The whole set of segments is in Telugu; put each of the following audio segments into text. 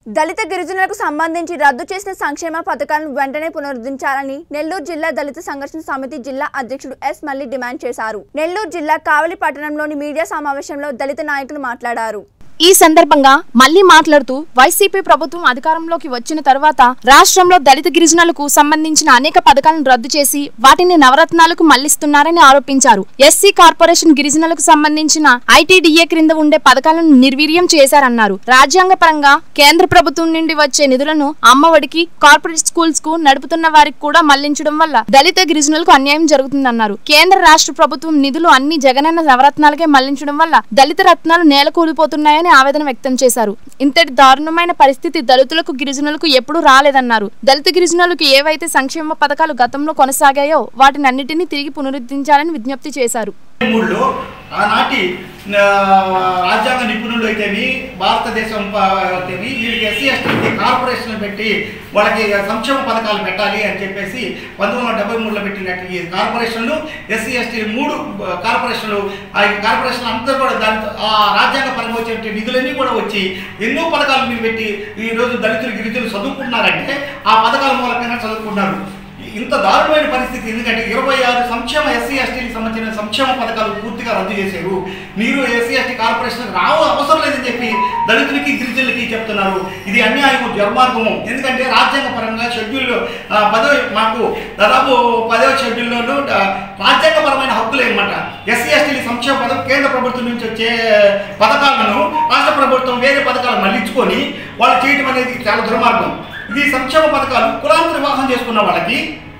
దళిత గిరిజనులకు సంబంధించి రద్దు చేసిన సంక్షేమ పథకాలను వెంటనే పునరుద్ధరించాలని నెల్లూరు జిల్లా దళిత సంఘర్షణ సమితి జిల్లా అధ్యక్షుడు ఎస్ మల్లి డిమాండ్ చేశారు నెల్లూరు జిల్లా కావలి పట్టణంలోని మీడియా సమావేశంలో దళిత నాయకులు మాట్లాడారు ఈ సందర్భంగా మళ్లీ మాట్లాడుతూ వైసీపీ ప్రభుత్వం అధికారంలోకి వచ్చిన తర్వాత రాష్ట్రంలో దళిత గిరిజనులకు సంబంధించిన అనేక పథకాలను రద్దు చేసి వాటిని నవరత్నాలకు మళ్లిస్తున్నారని ఆరోపించారు ఎస్సీ కార్పొరేషన్ గిరిజనులకు సంబంధించిన ఐటీడీఏ క్రింద ఉండే పథకాలను నిర్వీర్యం చేశారన్నారు రాజ్యాంగ పరంగా కేంద్ర ప్రభుత్వం నుండి వచ్చే నిధులను అమ్మఒడికి కార్పొరేట్ స్కూల్స్ కు నడుపుతున్న వారికి కూడా మళ్లించడం వల్ల దళిత గిరిజనులకు అన్యాయం జరుగుతుందన్నారు కేంద్ర రాష్ట్ర ప్రభుత్వం నిధులు అన్ని జగనన్న నవరత్నాలకే మళ్లించడం వల్ల దళిత రత్నాలు నేల కూలిపోతున్నాయని ఆవేదన వ్యక్తం చేశారు ఇంతటి దారుణమైన పరిస్థితి దళితులకు గిరిజనులకు ఎప్పుడూ రాలేదన్నారు దళిత గిరిజనులకు ఏవైతే సంక్షేమ పథకాలు గతంలో కొనసాగాయో వాటిని అన్నిటినీ తిరిగి పునరుద్ధరించాలని విజ్ఞప్తి చేశారు మూడులో ఆనాటి ఆ, రాజ్యాంగ నిపుణులు అయితేమి భారతదేశం ప- అయితేమి వీళ్ళకి ఎస్సీ ఎస్టీ కార్పొరేషన్ పెట్టి వాళ్ళకి సంక్షేమ పథకాలు పెట్టాలి అని చెప్పేసి పంతొమ్మిది వందల డెబ్బై మూడులో పెట్టినట్టు ఈ కార్పొరేషన్లు ఎస్సీ ఎస్టీ మూడు ఆ, కార్పొరేషన్లు ఆ ఈ కార్పొరేషన్లు అందరూ కూడా దాని ఆ రాజ్యాంగ పరంగా వచ్చే నిధులన్నీ కూడా వచ్చి ఎన్నో పథకాలు మీరు పెట్టి ఈ రోజు దళితులు గిరిజనులు చదువుకుంటున్నారంటే ఆ పథకాల మూలకంగా చదువుకున్నారు ఇంత దారుణమైన పరిస్థితి ఎందుకంటే ఇరవై ఆరు సంక్షేమ ఎస్సీ ఎస్టీకి సంబంధించిన సంక్షేమ పథకాలు పూర్తిగా రద్దు చేశారు మీరు ఎస్సీ ఎస్టీ కార్పొరేషన్ రావు అవసరం లేదని చెప్పి దళితులకి గిరిజనులకి చెప్తున్నారు ఇది అన్యాయము దుర్మార్గము ఎందుకంటే రాజ్యాంగ పరంగా షెడ్యూల్ ఆ, పదో మాకు దాదాపు పదవ షెడ్యూల్లోనూ ఆ, రాజ్యాంగపరమైన హక్కులు అనమాట ఎస్సీ ఎస్టీల సంక్షేమ పథకం కేంద్ర ప్రభుత్వం నుంచి వచ్చే పథకాలను రాష్ట్ర ప్రభుత్వం వేరే పథకాలు మళ్లించుకొని వాళ్ళు చేయడం అనేది చాలా దుర్మార్గం ఇది సంక్షేమ పథకాలు కులాంతర వివాహం చేసుకున్న వాళ్ళకి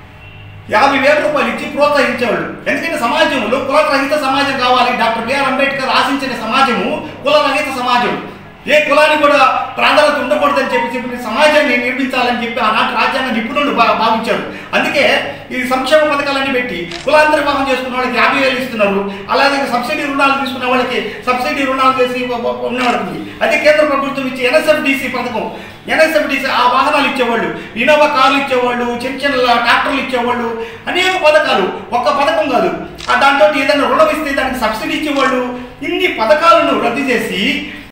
యాభై వేల రూపాయలు ఇచ్చి ప్రోత్సహించేవాళ్ళు ఎందుకంటే సమాజంలో కులరహిత సమాజం కావాలి డాక్టర్ బిఆర్ అంబేద్కర్ ఆశించిన సమాజము కులరహిత సమాజం ఏ కులానికి కూడా ప్రాధాన్యత ఉండకూడదని చెప్పి చెప్పిన సమాజాన్ని నిర్మించాలని చెప్పి ఆనాటి రాజ్యాంగ నిపుణులు భా భావించారు అందుకే ఈ సంక్షేమ పథకాలన్నీ పెట్టి కులాంతర వివాహం చేసుకున్న వాళ్ళకి యాభై వేలు ఇస్తున్నారు అలాగే సబ్సిడీ రుణాలు తీసుకున్న వాళ్ళకి సబ్సిడీ రుణాలు చేసి ఉన్నవాడికి అదే కేంద్ర ప్రభుత్వం ఇచ్చే ఎన్ఎస్ఎఫ్డిసి పథకం ఎన్ఎస్ఎఫ్డిసి ఆ వాహనాలు ఇచ్చేవాళ్ళు ఇన్నోవా కార్లు ఇచ్చేవాళ్ళు చిన్న చిన్న ట్రాక్టర్లు ఇచ్చేవాళ్ళు అనేక పథకాలు ఒక్క పథకం కాదు ఆ దాంతో ఏదైనా రుణం ఇస్తే దానికి సబ్సిడీ ఇచ్చేవాళ్ళు ఇన్ని పథకాలను రద్దు చేసి